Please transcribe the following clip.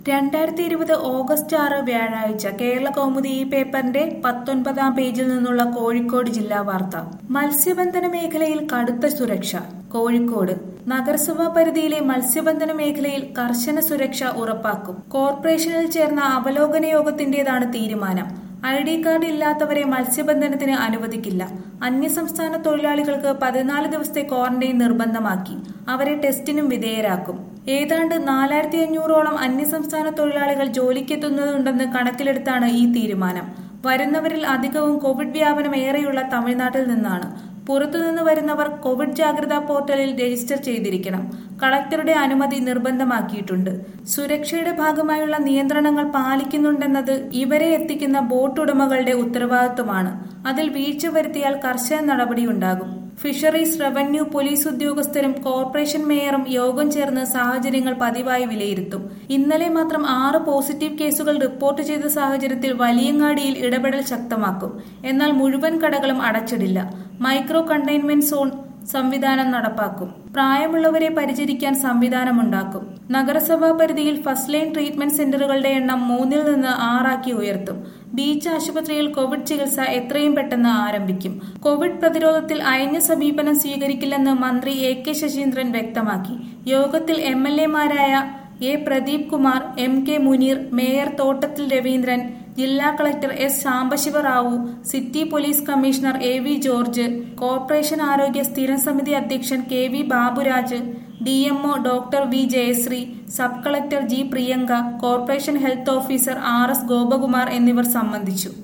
രണ്ടായിരത്തി ഇരുപത് ഓഗസ്റ്റ് ആറ് വ്യാഴാഴ്ച കേരള കൗമുദി ഈ പേപ്പറിന്റെ പത്തൊൻപതാം പേജിൽ നിന്നുള്ള കോഴിക്കോട് ജില്ലാ വാർത്ത മത്സ്യബന്ധന മേഖലയിൽ കടുത്ത സുരക്ഷ കോഴിക്കോട് നഗരസഭാ പരിധിയിലെ മത്സ്യബന്ധന മേഖലയിൽ കർശന സുരക്ഷ ഉറപ്പാക്കും കോർപ്പറേഷനിൽ ചേർന്ന അവലോകന യോഗത്തിന്റേതാണ് തീരുമാനം ഐ ഡി കാർഡ് ഇല്ലാത്തവരെ മത്സ്യബന്ധനത്തിന് അനുവദിക്കില്ല അന്യസംസ്ഥാന തൊഴിലാളികൾക്ക് പതിനാല് ദിവസത്തെ ക്വാറന്റൈൻ നിർബന്ധമാക്കി അവരെ ടെസ്റ്റിനും വിധേയരാക്കും ഏതാണ്ട് നാലായിരത്തി അഞ്ഞൂറോളം അന്യസംസ്ഥാന തൊഴിലാളികൾ ജോലിക്കെത്തുന്നതുണ്ടെന്ന് കണക്കിലെടുത്താണ് ഈ തീരുമാനം വരുന്നവരിൽ അധികവും കോവിഡ് വ്യാപനം ഏറെയുള്ള തമിഴ്നാട്ടിൽ നിന്നാണ് പുറത്തുനിന്ന് വരുന്നവർ കോവിഡ് ജാഗ്രതാ പോർട്ടലിൽ രജിസ്റ്റർ ചെയ്തിരിക്കണം കളക്ടറുടെ അനുമതി നിർബന്ധമാക്കിയിട്ടുണ്ട് സുരക്ഷയുടെ ഭാഗമായുള്ള നിയന്ത്രണങ്ങൾ പാലിക്കുന്നുണ്ടെന്നത് ഇവരെ എത്തിക്കുന്ന ബോട്ട് ഉടമകളുടെ ഉത്തരവാദിത്വമാണ് അതിൽ വീഴ്ച വരുത്തിയാൽ കർശന നടപടിയുണ്ടാകും ഫിഷറീസ് റവന്യൂ പോലീസ് ഉദ്യോഗസ്ഥരും കോർപ്പറേഷൻ മേയറും യോഗം ചേർന്ന് സാഹചര്യങ്ങൾ പതിവായി വിലയിരുത്തും ഇന്നലെ മാത്രം ആറ് പോസിറ്റീവ് കേസുകൾ റിപ്പോർട്ട് ചെയ്ത സാഹചര്യത്തിൽ വലിയങ്ങാടിയിൽ ഇടപെടൽ ശക്തമാക്കും എന്നാൽ മുഴുവൻ കടകളും അടച്ചിടില്ല മൈക്രോ കണ്ടെയ്ൻമെന്റ് സോൺ സംവിധാനം നടപ്പാക്കും പ്രായമുള്ളവരെ പരിചരിക്കാൻ സംവിധാനമുണ്ടാക്കും നഗരസഭാ പരിധിയിൽ ഫസ്റ്റ് ലൈൻ ട്രീറ്റ്മെന്റ് സെന്ററുകളുടെ എണ്ണം മൂന്നിൽ നിന്ന് ആറാക്കി ഉയർത്തും ബീച്ച് ആശുപത്രിയിൽ കോവിഡ് ചികിത്സ എത്രയും പെട്ടെന്ന് ആരംഭിക്കും കോവിഡ് പ്രതിരോധത്തിൽ അയഞ്ഞ സമീപനം സ്വീകരിക്കില്ലെന്ന് മന്ത്രി എ കെ ശശീന്ദ്രൻ വ്യക്തമാക്കി യോഗത്തിൽ എം എൽ എമാരായ A Pradeep Kumar M K Muneer mayor Thottathil Raveendran ജില്ലാ collector S Sambasivarao city police commissioner A V George corporation ആരോഗ്യ സ്ഥിരം സമിതി അധ്യക്ഷൻ K V Baburaj DMO doctor V Jayasree sub collector G Priyanka corporation health officer R S Gopakumar എന്നിവർ സംബന്ധിച്ചു